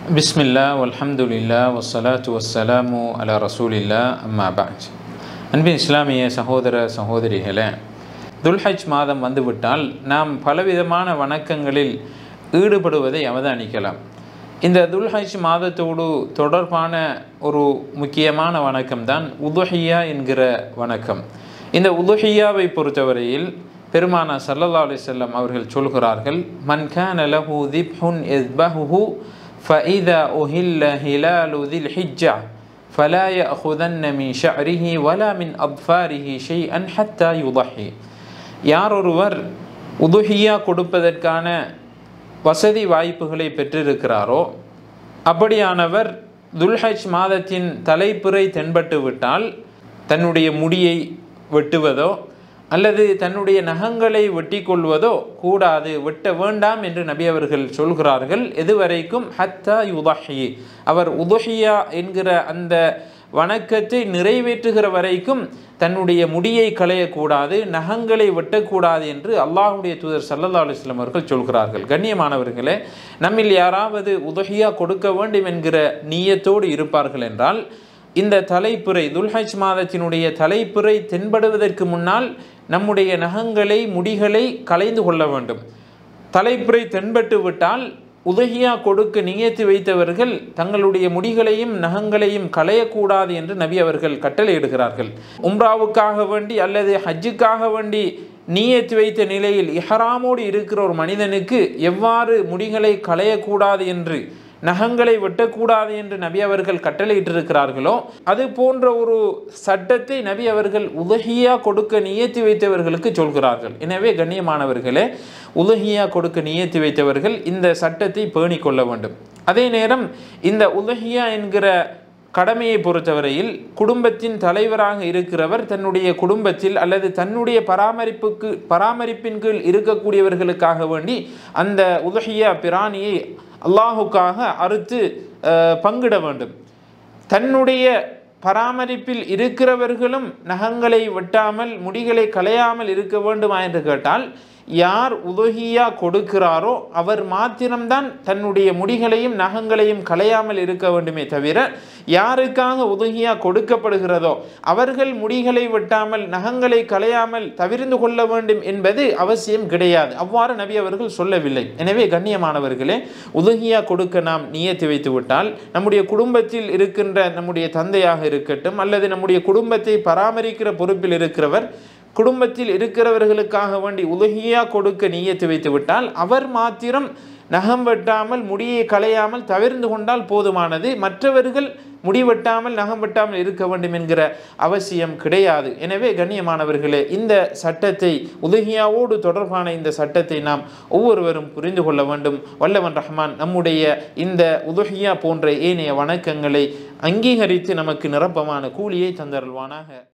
பிஸ்மில்லா வல்ஹம்துலில்லா வஸ்ஸலாத்து வஸ்ஸலாமு அலா ரசூலில்லா அம்மா பாஜ் அன்பின் இஸ்லாமிய சகோதர சகோதரிகளே துல்ஹஜ் மாதம் வந்துவிட்டால் நாம் பலவிதமான வணக்கங்களில் ஈடுபடுவதை அவதானிக்கலாம் இந்த துல்ஹஜ் மாதத்தோடு தொடர்பான ஒரு முக்கியமான வணக்கம் தான் உதுஹியா என்கிற வணக்கம் இந்த உதுஹியாவை பொறுத்தவரையில் பெருமானா சல்லல்லா அலிசல்லம் அவர்கள் சொல்கிறார்கள் மன் கான லஹு திப்ஹுன் இஸ்பஹுஹு فإذا أهل هلال ذي الحجة فلا يأخذن من شعره ولا من أظفاره شيئا حتى يضحي யார் ஒருவர் உதுஹியா கொடுப்பதற்கான வசதி வாய்ப்புகளை பெற்றிருக்கிறாரோ அப்படியானவர் துல்ஹஜ் மாதத்தின் தலைப்புரை தென்பட்டு விட்டால் தன்னுடைய முடியை வெட்டுவதோ அல்லது தன்னுடைய நகங்களை வெட்டி கொள்வதோ கூடாது வெட்ட வேண்டாம் என்று நபி அவர்கள் சொல்கிறார்கள் எதுவரைக்கும் ஹத்தா யுதஹி அவர் உதுஹியா என்கிற அந்த வணக்கத்தை நிறைவேற்றுகிற வரைக்கும் தன்னுடைய முடியை களையக்கூடாது நகங்களை வெட்டக்கூடாது என்று அல்லாஹுடைய தூதர் சல்லல்லா அலுவலம் அவர்கள் சொல்கிறார்கள் கண்ணியமானவர்களே நம்மில் யாராவது உதகியா கொடுக்க வேண்டும் என்கிற நீயத்தோடு இருப்பார்கள் என்றால் இந்த தலைப்புரை துல்ஹஜ் மாதத்தினுடைய தலைப்புரை தென்படுவதற்கு முன்னால் நம்முடைய நகங்களை முடிகளை கலைந்து கொள்ள வேண்டும் தலைப்புரை தென்பட்டு விட்டால் உதகியா கொடுக்க நியத்து வைத்தவர்கள் தங்களுடைய முடிகளையும் நகங்களையும் களையக்கூடாது என்று நபி அவர்கள் கட்டளையிடுகிறார்கள் உம்ராவுக்காக வேண்டி அல்லது ஹஜ்ஜுக்காக வேண்டி நீயத்து வைத்த நிலையில் இஹராமோடு இருக்கிற ஒரு மனிதனுக்கு எவ்வாறு முடிகளை களையக்கூடாது என்று நகங்களை வெட்டக்கூடாது என்று நபி அவர்கள் கட்டளையிட்டிருக்கிறார்களோ அது போன்ற ஒரு சட்டத்தை நபி அவர்கள் உதகியா கொடுக்க நியத்தி வைத்தவர்களுக்கு சொல்கிறார்கள் எனவே கண்ணியமானவர்களே உலகியா கொடுக்க நியத்தி வைத்தவர்கள் இந்த சட்டத்தை பேணி கொள்ள வேண்டும் அதே நேரம் இந்த உலகியா என்கிற கடமையை பொறுத்தவரையில் குடும்பத்தின் தலைவராக இருக்கிறவர் தன்னுடைய குடும்பத்தில் அல்லது தன்னுடைய பராமரிப்புக்கு பராமரிப்பின் கீழ் இருக்கக்கூடியவர்களுக்காக வேண்டி அந்த உதகியா பிராணியை அல்லாஹுக்காக அறுத்து பங்கிட வேண்டும் தன்னுடைய பராமரிப்பில் இருக்கிறவர்களும் நகங்களை வெட்டாமல் முடிகளை களையாமல் இருக்க வேண்டுமா என்று கேட்டால் யார் உதகியா கொடுக்கிறாரோ அவர் மாத்திரம்தான் தன்னுடைய முடிகளையும் நகங்களையும் களையாமல் இருக்க வேண்டுமே தவிர யாருக்காக உதகியா கொடுக்கப்படுகிறதோ அவர்கள் முடிகளை வெட்டாமல் நகங்களை களையாமல் தவிர்ந்து கொள்ள வேண்டும் என்பது அவசியம் கிடையாது அவ்வாறு நபி அவர்கள் சொல்லவில்லை எனவே கண்ணியமானவர்களே உதகியா கொடுக்க நாம் நியத்தி வைத்து விட்டால் நம்முடைய குடும்பத்தில் இருக்கின்ற நம்முடைய தந்தையாக இருக்கட்டும் அல்லது நம்முடைய குடும்பத்தை பராமரிக்கிற பொறுப்பில் இருக்கிறவர் குடும்பத்தில் இருக்கிறவர்களுக்காக வேண்டி உலகியா கொடுக்க நீயத்து வைத்து விட்டால் அவர் மாத்திரம் நகம் வெட்டாமல் முடியை களையாமல் தவிர்ந்து கொண்டால் போதுமானது மற்றவர்கள் முடி வெட்டாமல் நகம் வெட்டாமல் இருக்க வேண்டும் என்கிற அவசியம் கிடையாது எனவே கண்ணியமானவர்களே இந்த சட்டத்தை உலகியாவோடு தொடர்பான இந்த சட்டத்தை நாம் ஒவ்வொருவரும் புரிந்து கொள்ள வேண்டும் வல்லவன் ரஹ்மான் நம்முடைய இந்த உதகியா போன்ற ஏனைய வணக்கங்களை அங்கீகரித்து நமக்கு நிரப்பமான கூலியை தந்தருள்வானாக